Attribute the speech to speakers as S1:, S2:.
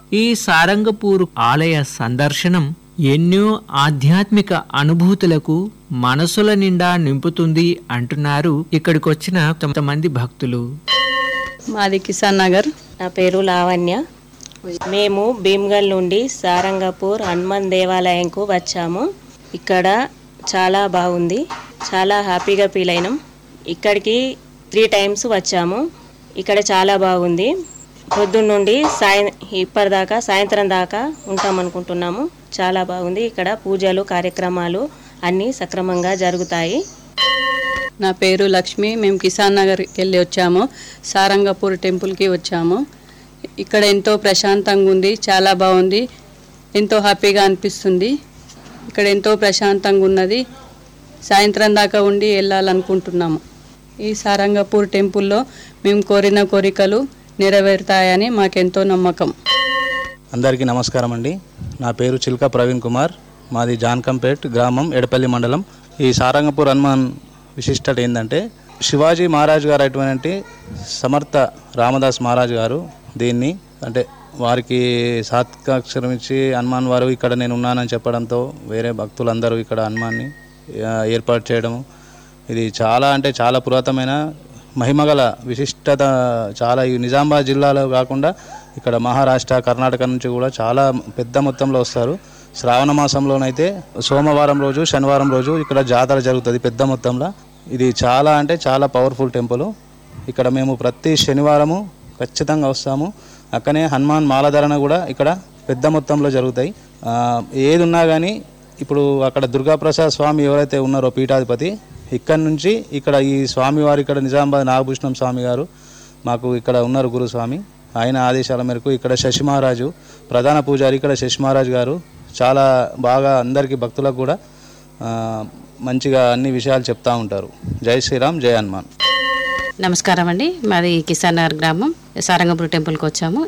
S1: ఈ సారంగపూర్ ఆలయ సందర్శనం ఎన్నో ఆధ్యాత్మిక అనుభూతులకు మనసుల నిండా నింపుతుంది అంటున్నారు ఇక్కడికొచ్చిన కొంతమంది భక్తులు
S2: మాది కిసాన్ నగర్
S3: నా పేరు లావణ్య మేము భీమ్గల్ నుండి సారంగపూర్ హనుమాన్ దేవాలయంకు వచ్చాము ఇక్కడ చాలా బాగుంది చాలా హ్యాపీగా ఫీల్ అయినాం ఇక్కడికి త్రీ టైమ్స్ వచ్చాము ఇక్కడ చాలా బాగుంది పొద్దున్న నుండి సాయం ఇప్పటిదాకా సాయంత్రం దాకా ఉంటాం అనుకుంటున్నాము చాలా బాగుంది ఇక్కడ పూజలు కార్యక్రమాలు అన్నీ సక్రమంగా జరుగుతాయి
S2: నా పేరు లక్ష్మి మేము కిసాన్ నగర్కి వెళ్ళి వచ్చాము సారంగపూర్ టెంపుల్కి వచ్చాము ఇక్కడ ఎంతో ప్రశాంతంగా ఉంది చాలా బాగుంది ఎంతో హ్యాపీగా అనిపిస్తుంది ఇక్కడ ఎంతో ప్రశాంతంగా ఉన్నది సాయంత్రం దాకా ఉండి వెళ్ళాలనుకుంటున్నాము ఈ సారంగపూర్ టెంపుల్లో మేము కోరిన కోరికలు నెరవేరుతాయని మాకెంతో నమ్మకం
S4: అందరికీ నమస్కారం అండి నా పేరు చిల్క ప్రవీణ్ కుమార్ మాది జాన్కంపేట్ గ్రామం ఎడపల్లి మండలం ఈ సారంగపూర్ హనుమాన్ విశిష్టత ఏంటంటే శివాజీ మహారాజ్ గారు అటువంటి సమర్థ రామదాస్ మహారాజ్ గారు దీన్ని అంటే వారికి సాత్కాక్షరం ఇచ్చి హనుమాన్ వారు ఇక్కడ నేను ఉన్నానని చెప్పడంతో వేరే భక్తులందరూ ఇక్కడ హనుమాన్ని ఆ, ఏర్పాటు చేయడము ఇది చాలా అంటే చాలా పురాతనమైన మహిమగల విశిష్టత చాలా ఈ నిజామాబాద్ జిల్లాలో కాకుండా ఇక్కడ మహారాష్ట్ర కర్ణాటక నుంచి కూడా చాలా పెద్ద మొత్తంలో వస్తారు శ్రావణ మాసంలోనైతే సోమవారం రోజు శనివారం రోజు ఇక్కడ జాతర జరుగుతుంది పెద్ద మొత్తంలో ఇది చాలా అంటే చాలా పవర్ఫుల్ టెంపుల్ ఇక్కడ మేము ప్రతి శనివారము ఖచ్చితంగా వస్తాము అక్కనే హనుమాన్ మాలధరణ కూడా ఇక్కడ పెద్ద మొత్తంలో జరుగుతాయి ఆ, ఏది ఉన్నా కానీ ఇప్పుడు అక్కడ దుర్గాప్రసాద్ స్వామి ఎవరైతే ఉన్నారో పీఠాధిపతి ఇక్కడ నుంచి ఇక్కడ ఈ స్వామి వారు ఇక్కడ నిజామాబాద్ నాగభూషణం స్వామి గారు మాకు ఇక్కడ ఉన్నారు గురుస్వామి ఆయన ఆదేశాల మేరకు ఇక్కడ శశి మహారాజు ప్రధాన పూజారి ఇక్కడ శశి మహారాజు గారు చాలా బాగా అందరికీ భక్తులకు కూడా ఆ, మంచిగా అన్ని విషయాలు చెప్తా ఉంటారు జై శ్రీరామ్ జై హనుమాన్
S5: నమస్కారం అండి మాది కిసాన్ నగర్ గ్రామం సారంగపూర్ టెంపుల్కి వచ్చాము